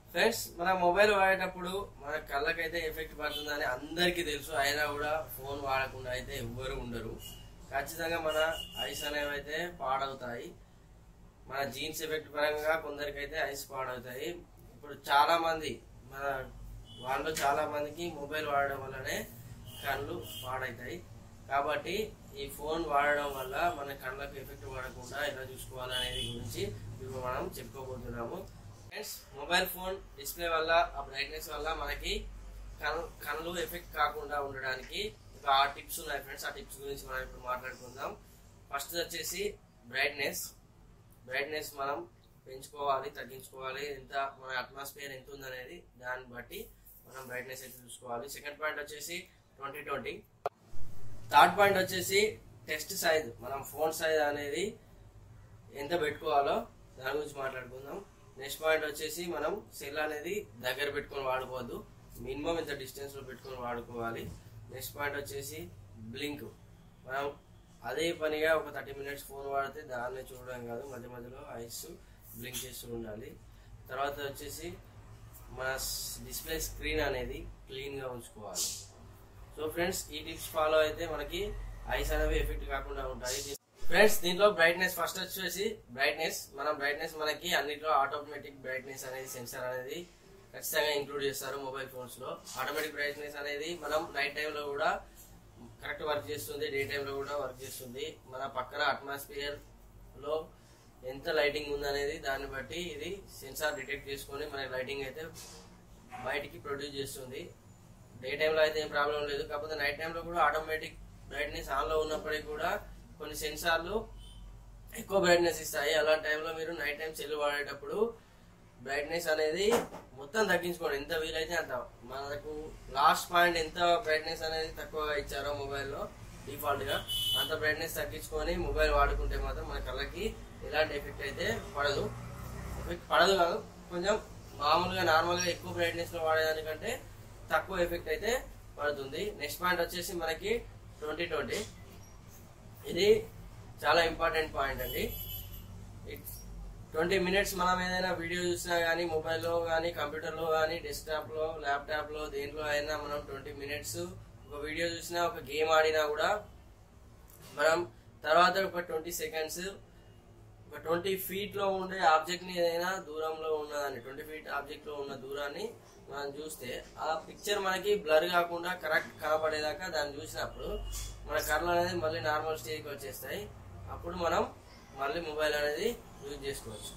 friends మన mobile వాడేటప్పుడు మన కళ్ళకైతే ఎఫెక్ట్ పడుతుందని అందరికీ తెలుసు అయినా కూడా ఫోన్ వాడకుండా అయితే ఎవ్వరు ఉండరు ఖచ్చితంగా మన ఐస్ అనేవి అయితే పాడవుతాయి మన జీన్స్ ఎఫెక్ట్ పరంగా కొందరికైతే ఐస్ పాడవుతాయి ఇప్పుడు చాలా మంది మన వాళ్ళు చాలా మందికి మొబైల్ వాడడం వల్లనే కళ్ళు పాడవుతాయి కాబట్టి ఈ ఫోన్ వాడడం వల్ల మన కళ్ళకు ఎఫెక్ట్ పడకుండా ఎలా చూసుకోవాలనేది గురించి ఇప్పుడు మనం చెప్పుకోబోతున్నాము ఫ్రెండ్స్ మొబైల్ ఫోన్ డిస్ప్లే వల్ల ఆ బ్రైట్నెస్ వల్ల మనకి కళ్ళు కళ్ళు ఎఫెక్ట్ కాకుండా ఉండడానికి ఒక ఆ టిప్స్ ఉన్నాయి ఫ్రెండ్స్ ఆ టిప్స్ గురించి మనం ఇప్పుడు మాట్లాడుకుందాం ఫస్ట్ వచ్చేసి బ్రైట్నెస్ బ్రైట్నెస్ మనం పెంచుకోవాలి తగ్గించుకోవాలి ఎంత మన అట్మాస్ఫియర్ ఎంత ఉందనేది దాన్ని బట్టి మనం బ్రైట్నెస్ అయితే చూసుకోవాలి సెకండ్ పాయింట్ వచ్చేసి ట్వంటీ ట్వంటీ థర్డ్ పాయింట్ వచ్చేసి టెస్ట్ సైజ్ మనం ఫోన్ సైజ్ అనేది ఎంత పెట్టుకోవాలో దాని గురించి మాట్లాడుకుందాం నెక్స్ట్ పాయింట్ వచ్చేసి మనం సెల్ అనేది దగ్గర పెట్టుకొని వాడుకోవద్దు మినిమం ఇంత డిస్టెన్స్ లో పెట్టుకొని వాడుకోవాలి నెక్స్ట్ పాయింట్ వచ్చేసి బ్లింక్ మనం అదే పనిగా ఒక థర్టీ మినిట్స్ ఫోన్ వాడితే దాన్ని చూడడం కాదు మధ్య మధ్యలో ఐస్ బ్లింక్ చేస్తూ ఉండాలి తర్వాత వచ్చేసి మన డిస్ప్లే స్క్రీన్ అనేది క్లీన్ గా ఉంచుకోవాలి సో ఫ్రెండ్స్ ఈ టిప్స్ ఫాలో అయితే మనకి ఐస్ అనేవి ఎఫెక్ట్ కాకుండా ఉంటాయి ఫ్రెండ్స్ దీంట్లో బ్రైట్నెస్ ఫస్ట్ వచ్చేసి బ్రైట్నెస్ మనం బ్రైట్నెస్ మనకి అన్నిట్లో ఆటోమేటిక్ బ్రైట్నెస్ అనేది సెన్సార్ అనేది ఖచ్చితంగా ఇంక్లూడ్ చేస్తారు మొబైల్ ఫోన్స్ లో ఆటోమేటిక్ బ్రైట్నెస్ అనేది మనం నైట్ టైంలో కూడా కరెక్ట్ వర్క్ చేస్తుంది డే టైంలో కూడా వర్క్ చేస్తుంది మన పక్కన అట్మాస్ఫియర్ లో ఎంత లైటింగ్ ఉందనేది దాన్ని బట్టి ఇది సెన్సార్ డిటెక్ట్ చేసుకొని మనకి లైటింగ్ అయితే బయటికి ప్రొడ్యూస్ చేస్తుంది డే టైంలో అయితే ఏం ప్రాబ్లం లేదు కాకపోతే నైట్ టైంలో కూడా ఆటోమేటిక్ బ్రైట్నెస్ ఆన్లో ఉన్నప్పటికీ కూడా కొన్ని సెన్సార్లు ఎక్కువ బ్రైట్నెస్ ఇస్తాయి అలాంటి టైంలో మీరు నైట్ టైం సెల్ వాడేటప్పుడు బ్రైట్నెస్ అనేది మొత్తం తగ్గించుకోండి ఎంత వీలైతే అంత మనకు లాస్ట్ పాయింట్ ఎంత బ్రైట్నెస్ అనేది తక్కువగా ఇచ్చారో మొబైల్లో డిఫాల్ట్ గా అంత బ్రైట్నెస్ తగ్గించుకొని మొబైల్ వాడుకుంటే మాత్రం మన కళ్ళకి ఎలాంటి ఎఫెక్ట్ అయితే పడదు ఎఫెక్ట్ పడదు కాదు కొంచెం మామూలుగా నార్మల్ గా ఎక్కువ బ్రైట్నెస్ లో వాడేదానికంటే తక్కువ ఎఫెక్ట్ అయితే పడుతుంది నెక్స్ట్ పాయింట్ వచ్చేసి మనకి ట్వంటీ ట్వంటీ ఇది చాలా ఇంపార్టెంట్ పాయింట్ అండి ట్వంటీ మినిట్స్ మనం ఏదైనా వీడియో చూసినా కానీ మొబైల్లో కానీ కంప్యూటర్లో కానీ డెస్క్టాప్లో ల్యాప్టాప్లో దేంట్లో అయినా మనం ట్వంటీ మినిట్స్ ఒక వీడియో చూసినా ఒక గేమ్ ఆడినా కూడా మనం తర్వాత ఒక ట్వంటీ సెకండ్స్ ఒక ట్వంటీ ఫీట్ లో ఉండే ఆబ్జెక్ట్ ని ఏదైనా దూరంలో ఉన్నదాన్ని ట్వంటీ ఫీట్ ఆబ్జెక్ట్ లో ఉన్న దూరాన్ని మనం చూస్తే ఆ పిక్చర్ మనకి బ్లర్ కాకుండా కరెక్ట్ కనపడేదాకా దాన్ని చూసినప్పుడు మన కళ్ళు అనేది మళ్ళీ నార్మల్ స్టేజ్కి వచ్చేస్తాయి అప్పుడు మనం మళ్ళీ మొబైల్ అనేది యూజ్ చేసుకోవచ్చు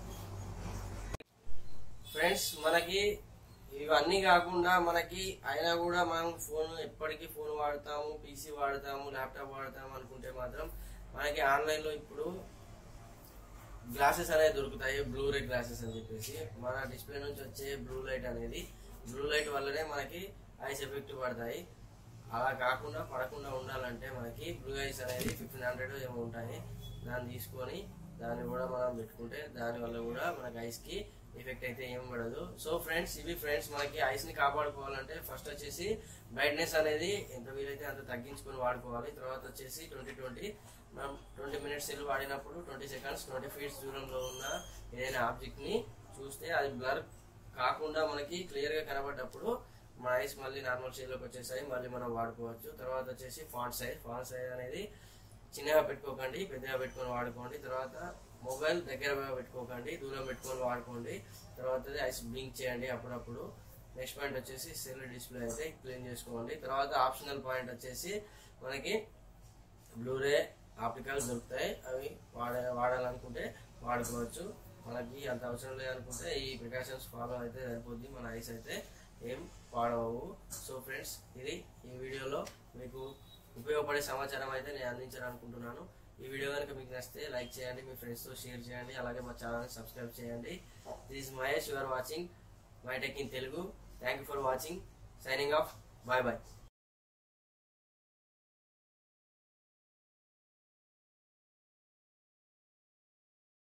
ఫ్రెండ్స్ మనకి ఇవన్నీ కాకుండా మనకి అయినా కూడా మనం ఫోన్ ఎప్పటికీ ఫోన్ వాడతాము పీసీ వాడతాము ల్యాప్టాప్ వాడతాము అనుకుంటే మాత్రం మనకి ఆన్లైన్లో ఇప్పుడు గ్లాసెస్ అనేవి దొరుకుతాయి బ్లూ రే గ్లాసెస్ అని చెప్పేసి మన డిస్ప్లే నుంచి వచ్చే బ్లూ లైట్ అనేది బ్లూ లైట్ వల్లనే మనకి ఐస్ ఎఫెక్ట్ పడతాయి అలా కాకుండా పడకుండా ఉండాలంటే మనకి బ్లూ ఐస్ అనేది ఫిఫ్టీన్ హండ్రెడ్ ఏమో ఉంటాయి దాన్ని తీసుకొని దాన్ని కూడా మనం పెట్టుకుంటే దాని వల్ల కూడా మనకి ఐస్ కి ఎఫెక్ట్ అయితే ఏం పడదు సో ఫ్రెండ్స్ ఇవి ఫ్రెండ్స్ మనకి ఐస్ ని కాపాడుకోవాలంటే ఫస్ట్ వచ్చేసి బ్రైట్నెస్ అనేది ఎంత వీలైతే అంత తగ్గించుకొని వాడుకోవాలి తర్వాత వచ్చేసి ట్వంటీ ట్వంటీ మనం ట్వంటీ మినిట్స్ సెల్ వాడినప్పుడు ట్వంటీ సెకండ్స్ ట్వంటీ ఫీట్స్ దూరంలో ఉన్న ఏదైనా ఆబ్జెక్ట్ ని చూస్తే అది బ్లర్ కాకుండా మనకి క్లియర్ గా కనబడ్డప్పుడు మన ఐస్ మళ్ళీ నార్మల్ షేప్ లోకి వచ్చేసాయి మళ్ళీ మనం వాడుకోవచ్చు తర్వాత వచ్చేసి ఫాంట్ సైజ్ ఫాంట్ సైజ్ అనేది చిన్నగా పెట్టుకోకండి పెద్దగా పెట్టుకొని వాడుకోండి తర్వాత మొబైల్ దగ్గర పెట్టుకోకండి దూరం పెట్టుకొని వాడుకోండి తర్వాత ఐస్ బ్లింక్ చేయండి అప్పుడప్పుడు నెక్స్ట్ పాయింట్ వచ్చేసి సెల్ డిస్ప్లే అయితే క్లీన్ చేసుకోండి తర్వాత ఆప్షనల్ పాయింట్ వచ్చేసి మనకి బ్లూరే ఆప్టికల్ దొరుకుతాయి అవి వాడ వాడాలనుకుంటే వాడుకోవచ్చు మనకి అంత అవసరం లేదనుకుంటే ఈ ప్రికాషన్స్ ఫాలో అయితే సరిపోద్ది మన ఐస్ అయితే ఏం పాడవవు సో ఫ్రెండ్స్ ఇది ఈ వీడియోలో మీకు ఉపయోగపడే సమాచారం అయితే నేను అందించాలనుకుంటున్నాను ఈ వీడియో కనుక మీకు నచ్చితే లైక్ చేయండి మీ ఫ్రెండ్స్తో షేర్ చేయండి అలాగే మా ఛానల్ని సబ్స్క్రైబ్ చేయండి this Mahesh you are watching my tech in Telugu thank you for watching signing off bye bye